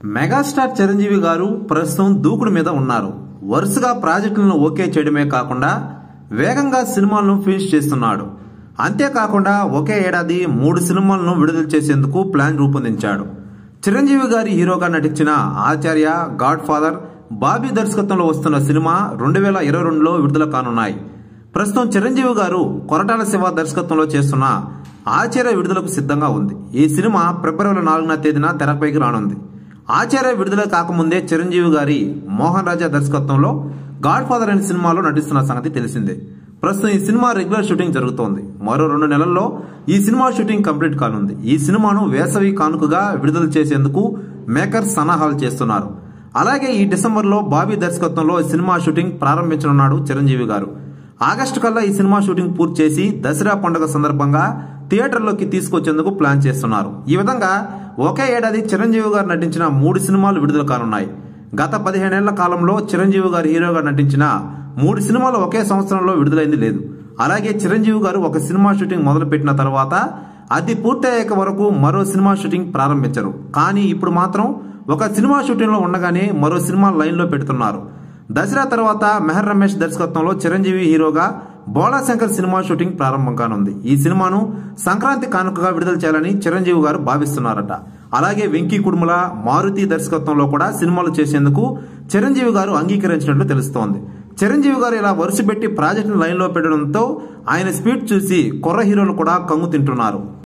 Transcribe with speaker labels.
Speaker 1: megastar Chiranjeevi గారు ప్రస్తుతం దూకుడు మీద ఉన్నారు వరుసగా ప్రాజెక్టులను ఓకే చేయడమే కాకుండా వేగంగా సినిమాలను ఫినిష్ చేస్తున్నాడు అంతేకాకుండా ఒకే ఏడాది మూడు సినిమాలను విడుదల చేసేందుకు ప్లాన్ రూపొందించాడు చిరంజీవి గారి హీరోగా నటించిన ఆచార్య గాడ్ ఫాదర్ బాబీ దర్శకత్వంలో వస్తున్న సినిమా రెండు వేల ఇరవై రెండులో విడుదల కానున్నాయి ప్రస్తుతం చిరంజీవి గారు కొరటాల శివ దర్శకత్వంలో చేస్తున్న ఆచార్య విడుదలకు సిద్ధంగా ఉంది ఈ సినిమా ఫిబ్రవరి నాలుగున తేదీన తెరపైకి రానుంది ఆచార్య విడుదల కాకముందే చిరంజీవి గారి మోహన్ రాజా దర్శకత్వంలో గాడ్ ఫాదర్ అనే సినిమాలో నటిస్తున్న సంగతి తెలిసిందే ప్రస్తుతం ఈ సినిమా రెగ్యులర్ షూటింగ్ జరుగుతోంది మరో రెండు నెలల్లో ఈ సినిమా షూటింగ్ కంప్లీట్ కానుంది ఈ సినిమాను వేసవి కానుకగా విడుదల చేసేందుకు మేకర్స్ సన్నాహాలు చేస్తున్నారు అలాగే ఈ డిసెంబర్లో బాబీ దర్శకత్వంలో ఈ సినిమా షూటింగ్ ప్రారంభించనున్నాడు చిరంజీవి గారు ఆగస్టు కల్లా ఈ సినిమా షూటింగ్ పూర్తి చేసి దసరా పండుగ సందర్భంగా థియేటర్లోకి తీసుకొచ్చేందుకు ప్లాన్ చేస్తున్నారు ఈ విధంగా ఒకే ఏడాది చిరంజీవి గారు నటించిన మూడు సినిమాలు విడుదల కానున్నాయి గత పదిహేనేళ్ల కాలంలో చిరంజీవి గారు హీరోగా నటించిన మూడు సినిమాలు ఒకే సంవత్సరంలో విడుదలైంది లేదు అలాగే చిరంజీవి గారు ఒక సినిమా షూటింగ్ మొదలుపెట్టిన తర్వాత అది పూర్తయ్యాక వరకు మరో సినిమా షూటింగ్ ప్రారంభించరు కానీ ఇప్పుడు మాత్రం ఒక సినిమా షూటింగ్ లో ఉండగానే మరో సినిమా లైన్ లో పెడుతున్నారు దసరా తర్వాత మెహర్ రమేష్ దర్శకత్వంలో చిరంజీవి హీరోగా బోళాశంకర్ సినిమా షూటింగ్ ప్రారంభం కానుంది ఈ సినిమాను సంక్రాంతి కానుకగా విడుదల చేయాలని చిరంజీవి గారు భావిస్తున్నారట అలాగే వెంకీ కుడుముల మారుతి దర్శకత్వంలో కూడా సినిమాలు చేసేందుకు చిరంజీవి గారు అంగీకరించినట్లు తెలుస్తోంది చిరంజీవి గారు ఇలా వరుసపెట్టి ప్రాజెక్టును లైన్లో పెట్టడంతో ఆయన స్పీడ్ చూసి కుర్ర హీరోలు కూడా కంగు తింటున్నారు